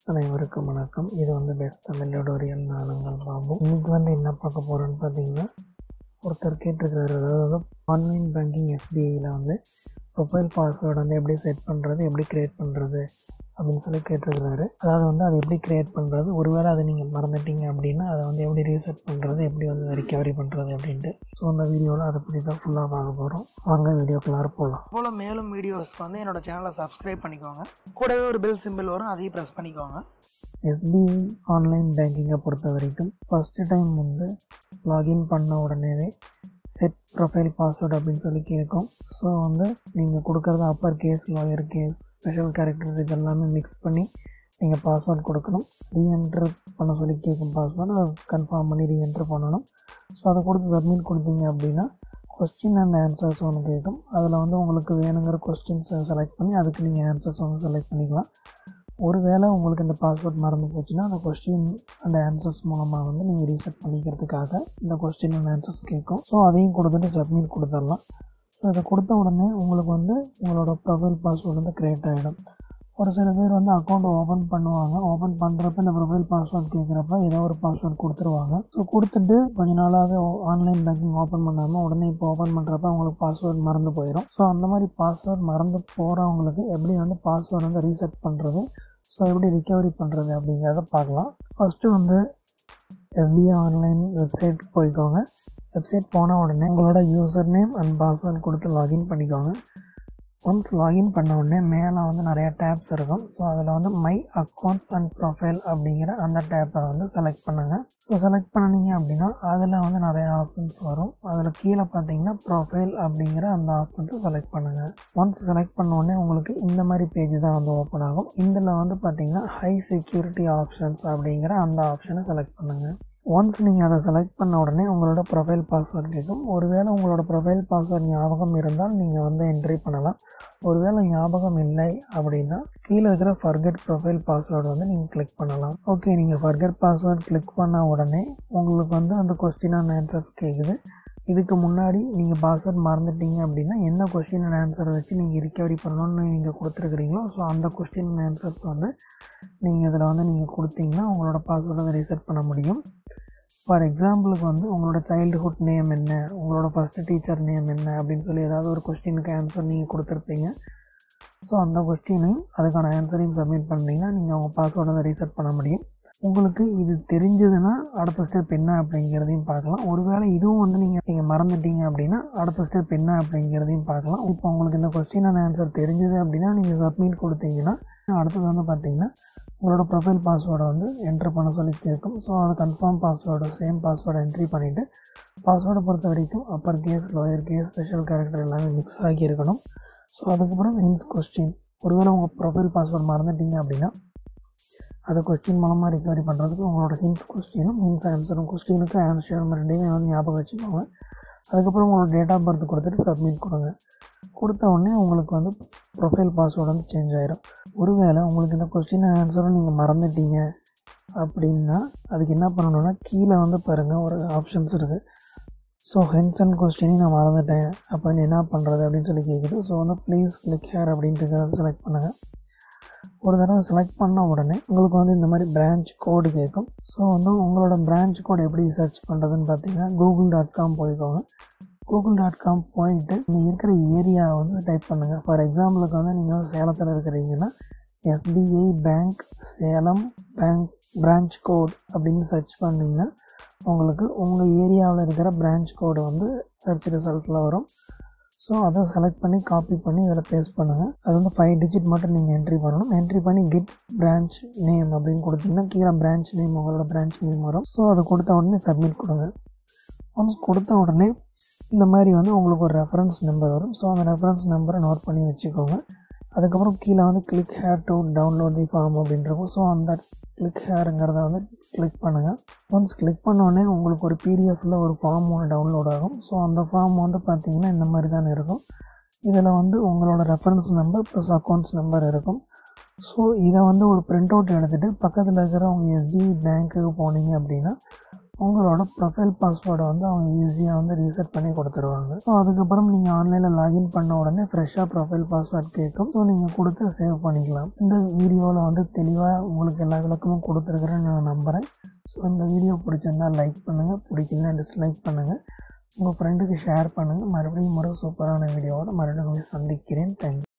அனைவருக்கும் வணக்கம் இது வந்து பெஸ்ட் தமிழ் டுடோரியல் நான் உங்கள் பாபு இன்னைக்கு வந்து என்ன பார்க்க போகிறோன்னு பார்த்தீங்கன்னா ஒருத்தர் கேட்டிருக்காரு அதாவது ஆன்லைன் பேங்கிங் எஸ்பிஐயில் வந்து ப்ரொஃபைல் பாஸ்வேர்டு வந்து எப்படி செட் பண்ணுறது எப்படி க்ரியேட் பண்ணுறது அப்படின்னு சொல்லி கேட்டிருக்கிறாரு அதாவது வந்து அதை எப்படி க்ரியேட் பண்ணுறது ஒருவேளை அதை நீங்கள் மறந்துட்டீங்க அப்படின்னா அதை வந்து எப்படி ரீசெட் பண்ணுறது எப்படி வந்து ரிகவரி பண்ணுறது அப்படின்ட்டு ஸோ அந்த வீடியோவில் அதை பற்றி தான் ஃபுல்லாக பார்க்க போகிறோம் வாங்க வீடியோக்குள்ளார போகலாம் போல் மேலும் வீடியோஸ்க்கு வந்து என்னோட சேனலை சப்ஸ்கிரைப் பண்ணிக்கோங்க கூடவே ஒரு பெல் சிம்பிள் வரும் அதையும் ப்ரெஸ் பண்ணிக்கோங்க எஸ்பிஐ ஆன்லைன் பேங்கிங்கை பொறுத்த வரைக்கும் ஃபஸ்ட்டு டைம் வந்து லாகின் பண்ண உடனேவே செட் ப்ரொஃபைல் பாஸ்வேர்டு அப்படின்னு சொல்லி கேட்கும் ஸோ வந்து நீங்கள் கொடுக்குறது upper case lower case special characters இது எல்லாமே மிக்ஸ் பண்ணி நீங்கள் பாஸ்வேர்ட் கொடுக்கணும் ரீஎன்ட்ரு பண்ண சொல்லி கேட்கும் பாஸ்வேர்டு அதை கன்ஃபார்ம் பண்ணி ரீஎன்ட்ரு பண்ணணும் ஸோ அதை கொடுத்து சப்மிட் கொடுத்தீங்க அப்படின்னா கொஸ்டின் அண்ட் ஆன்சர்ஸ் ஒன்று கேட்கும் அதில் வந்து உங்களுக்கு வேணுங்கிற கொஸ்டின்ஸை செலக்ட் பண்ணி அதுக்கு நீங்கள் ஆன்சர்ஸ் வந்து செலக்ட் பண்ணிக்கலாம் ஒருவேளை உங்களுக்கு இந்த பாஸ்வேர்ட் மறந்து போச்சுன்னா அந்த கொஸ்டின் அந்த ஆன்சர்ஸ் மூலமாக வந்து நீங்கள் ரீசெட் பண்ணிக்கிறதுக்காக இந்த கொஸ்டின் அண்ட் ஆன்சர்ஸ் கேட்கும் ஸோ அதையும் கொடுத்துட்டு சப்மிட் கொடுத்துடலாம் ஸோ இதை கொடுத்த உடனே உங்களுக்கு வந்து உங்களோட ப்ரொஃபைல் பாஸ்வேர்டு வந்து க்ரியேட் ஆகிடும் ஒரு சில பேர் வந்து அக்கௌண்ட் ஓப்பன் பண்ணுவாங்க ஓப்பன் பண்ணுறப்ப இந்த ப்ரொஃபைல் பாஸ்வேர்ட் கேட்குறப்ப ஏதோ ஒரு பாஸ்வேர்ட் கொடுத்துருவாங்க ஸோ கொடுத்துட்டு கொஞ்ச நாளாக ஆன்லைன் பேங்கிங் ஓப்பன் பண்ணாமல் உடனே இப்போ ஓப்பன் பண்ணுறப்ப அவங்களுக்கு பாஸ்வேர்ட் மறந்து போயிடும் ஸோ அந்த மாதிரி பாஸ்வேர்ட் மறந்து போகிறவங்களுக்கு எப்படி வந்து பாஸ்வேர்டு வந்து ரீசெட் பண்ணுறது ஸோ எப்படி ரிகவரி பண்ணுறது அப்படிங்கிறத பார்க்கலாம் ஃபஸ்ட்டு வந்து எஸ்பிஐ ஆன்லைன் வெப்சைட் போய்க்கோங்க வெப்சைட் போன உடனே உங்களோட யூசர் நேம் அண்ட் பாஸ்வேர்ட் கொடுத்து லாகின் பண்ணிக்கோங்க ஒன்ஸ் லாகின் பண்ண உடனே மேலே வந்து நிறையா டேப்ஸ் இருக்கும் ஸோ அதில் வந்து மை அக்கௌண்ட்ஸ் அண்ட் ப்ரொஃபைல் அப்படிங்கிற அந்த டேப்பை வந்து செலக்ட் பண்ணுங்கள் ஸோ செலக்ட் பண்ணினீங்க அப்படின்னா அதில் வந்து நிறையா ஆப்ஷன்ஸ் வரும் அதில் கீழே பார்த்தீங்கன்னா ப்ரொஃபைல் அப்படிங்கிற அந்த ஆப்ஷன்ஸை செலக்ட் பண்ணுங்கள் ஒன்ஸ் செலக்ட் பண்ண உடனே உங்களுக்கு இந்த மாதிரி பேஜ் தான் வந்து ஓப்பன் ஆகும் இதில் வந்து பார்த்தீங்கன்னா ஹை செக்யூரிட்டி ஆப்ஷன்ஸ் அப்படிங்கிற அந்த ஆப்ஷனை செலக்ட் பண்ணுங்கள் ஒன்ஸ் நீங்கள் அதை செலக்ட் பண்ண உடனே உங்களோட ப்ரொஃபைல் பாஸ்வேர்ட் கேட்கும் ஒருவேளை உங்களோட ப்ரொஃபைல் பாஸ்வேர்ட் ஞாபகம் இருந்தால் நீங்கள் வந்து என்ட்ரி பண்ணலாம் ஒருவேளை ஞாபகம் இல்லை அப்படின்னா கீழே இருக்கிற ஃபர்கெட் ப்ரொஃபைல் பாஸ்வேர்டு வந்து நீங்கள் கிளிக் பண்ணலாம் ஓகே நீங்கள் ஃபர்கெட் பாஸ்வேர்ட் கிளிக் பண்ண உடனே உங்களுக்கு வந்து அந்த கொஸ்டின் அண்ட் ஆன்சர்ஸ் கேட்குது இதுக்கு முன்னாடி நீங்கள் பாஸ்வேர்ட் மறந்துட்டீங்க அப்படின்னா என்ன கொஸ்டின் அண்ட் ஆன்சர் வச்சு நீங்கள் ரிகவரி பண்ணணும்னு நீங்கள் கொடுத்துருக்குறீங்களோ ஸோ அந்த கொஸ்டின் அண்ட் ஆன்சர்ஸ் வந்து நீங்கள் இதில் வந்து நீங்கள் கொடுத்தீங்கன்னா உங்களோட பாஸ்வேர்டை வந்து ரீசெட் பண்ண முடியும் ஃபார் எக்ஸாம்பிளுக்கு வந்து உங்களோட சைல்டுஹுட் நேம் என்ன உங்களோட ஃபஸ்ட்டு டீச்சர் நேம் என்ன அப்படின்னு சொல்லி ஏதாவது ஒரு கொஸ்டினுக்கு ஆன்சர் நீங்கள் கொடுத்துருப்பீங்க ஸோ அந்த கொஸ்டினையும் அதுக்கான ஆன்சரையும் சப்மிட் பண்ணிங்கன்னா நீங்கள் உங்கள் பாஸ்வேர்டை வந்து ரீசெட் பண்ண முடியும் உங்களுக்கு இது தெரிஞ்சதுன்னா அடுத்த ஸ்டெப் என்ன அப்படிங்கிறதையும் பார்க்கலாம் ஒருவேளை இதுவும் வந்து நீங்கள் நீங்கள் மறந்துட்டீங்க அப்படின்னா அடுத்த ஸ்டெப் என்ன அப்படிங்கிறதையும் பார்க்கலாம் இப்போ உங்களுக்கு இந்த கொஸ்டின் அண்ட் ஆன்சர் தெரிஞ்சது அப்படின்னா நீங்கள் சப்மிட் கொடுத்தீங்கன்னா அடுத்தது வந்து பார்த்தீங்கன்னா உங்களோட ப்ரொஃபைல் பாஸ்வேர்டை வந்து என்ட்ரு பண்ண சொல்லி கேட்கும் ஸோ அது கன்ஃபார்ம் பாஸ்வேர்டு சேம் பாஸ்வேர்டை என்ட்ரி பண்ணிவிட்டு பாஸ்வேர்டை பொறுத்த வரைக்கும் upper case lower case special character எல்லாமே மிக்ஸ் ஆகி இருக்கணும் ஸோ அதுக்கப்புறம் ஹின்ஸ் கொஸ்டின் ஒருவேளை உங்கள் ப்ரொஃபைல் பாஸ்வேர்டு மறந்துட்டீங்க அப்படின்னா அதை கொஸ்டின் மூலமாக ரிகவரி பண்ணுறதுக்கு உங்களோட ஹின்ஸ் கொஸ்டினும் ஹின்ஸ் ஆன்சரும் கொஸ்டினுக்கு ஆன்சரும் ரெண்டையுமே வந்து ஞாபகம் வச்சுக்கோங்க அதுக்கப்புறம் உங்களோட டேட் ஆஃப் பர்த் கொடுத்துட்டு சப்மிட் கொடுங்க கொடுத்த உடனே உங்களுக்கு வந்து ப்ரொஃபைல் பாஸ்வேர்டு வந்து சேஞ்ச் ஆகிடும் ஒருவேளை உங்களுக்கு இந்த கொஸ்டின் ஆன்சரும் நீங்கள் மறந்துட்டீங்க அப்படின்னா அதுக்கு என்ன பண்ணணும்னா கீழே வந்து பாருங்கள் ஒரு ஆப்ஷன்ஸ் இருக்குது ஸோ ஹென்ஸ் அண்ட் கொஸ்டினையும் நான் மறந்துட்டேன் அப்படின்னு என்ன பண்ணுறது அப்படின்னு சொல்லி கேட்குது ஸோ வந்து ப்ளீஸ் கிளிக் ஹேர் அப்படின்ட்டு செலக்ட் பண்ணுங்கள் ஒரு தடவை செலக்ட் பண்ண உடனே உங்களுக்கு வந்து இந்த மாதிரி பிரான்ச் கோடு கேட்கும் ஸோ வந்து உங்களோட பிரான்ச் கோடு எப்படி சர்ச் பண்ணுறதுன்னு பார்த்தீங்கன்னா கூகுள் டாட் காம் போய்க்கோங்க கூகுள் டாட் காம் போயிட்டு நீங்கள் இருக்கிற ஏரியாவை வந்து டைப் பண்ணுங்கள் ஃபார் எக்ஸாம்பிளுக்கு வந்து நீங்கள் வந்து சேலத்தில் இருக்கிறீங்கன்னா SBI bank Salem bank branch code அப்படின்னு சர்ச் பண்ணிங்கன்னா உங்களுக்கு உங்கள் ஏரியாவில் இருக்கிற பிரான்ச் கோடு வந்து சர்ச் ரிசல்ட்டில் வரும் ஸோ அதை செலக்ட் பண்ணி காப்பி பண்ணி இதில் பேஸ்ட் பண்ணுங்கள் அது வந்து ஃபைவ் டிஜிட் மட்டும் நீங்கள் என்ட்ரி பண்ணணும் என்ட்ரி பண்ணி கிட் பிரான்ச் நேம் அப்படின்னு கொடுத்தீங்கன்னா கீழே பிரான்ச் நேம் உங்களோட பிரான்ச் நேம் வரும் ஸோ அது கொடுத்த உடனே சப்மிட் கொடுங்க ஒன்ஸ் கொடுத்த உடனே இந்த மாதிரி வந்து உங்களுக்கு ஒரு ரெஃபரன்ஸ் நம்பர் வரும் ஸோ அந்த ரெஃபரன்ஸ் நம்பரை நோட் பண்ணி வச்சுக்கோங்க அதுக்கப்புறம் கீழே வந்து click here to download the form அப்படின்றப்போ ஸோ அந்த கிளிக் ஹேருங்கிறத வந்து கிளிக் பண்ணுங்கள் ஒன்ஸ் கிளிக் பண்ணோடனே உங்களுக்கு ஒரு பிடிஎஃப்பில் ஒரு ஃபார்ம் ஒன்று டவுன்லோட் ஆகும் ஸோ அந்த ஃபார்ம் வந்து பார்த்திங்கன்னா இந்த மாதிரி தான் இருக்கும் இதில் வந்து உங்களோட reference number plus accounts number இருக்கும் ஸோ இதை வந்து ஒரு பிரிண்ட் அவுட் எடுத்துகிட்டு பக்கத்தில் இருக்கிற உங்கள் எஸ்பிஐ பேங்க்குக்கு போனீங்க அப்படின்னா உங்களோட ப்ரொஃபைல் பாஸ்வேர்டை வந்து அவங்க ஈஸியாக வந்து ரீசெட் பண்ணி கொடுத்துருவாங்க ஸோ அதுக்கப்புறம் நீங்கள் ஆன்லைனில் லாகின் பண்ண உடனே ஃப்ரெஷ்ஷாக ப்ரொஃபைல் பாஸ்வேர்ட் கேட்கும் ஸோ நீங்கள் கொடுத்து சேவ் பண்ணிக்கலாம் இந்த வீடியோவில் வந்து தெளிவாக உங்களுக்கு எல்லா விளக்கமும் கொடுத்துருக்குறேன்னு நான் நம்புகிறேன் ஸோ இந்த வீடியோ பிடிச்சிருந்தா லைக் பண்ணுங்கள் பிடிக்கலனா டிஸ்லைக் பண்ணுங்கள் உங்கள் ஃப்ரெண்டுக்கு ஷேர் பண்ணுங்கள் மறுபடியும் ஒரு சூப்பரான வீடியோவோட மறுபடியும் உங்களை சந்திக்கிறேன் தேங்க்யூ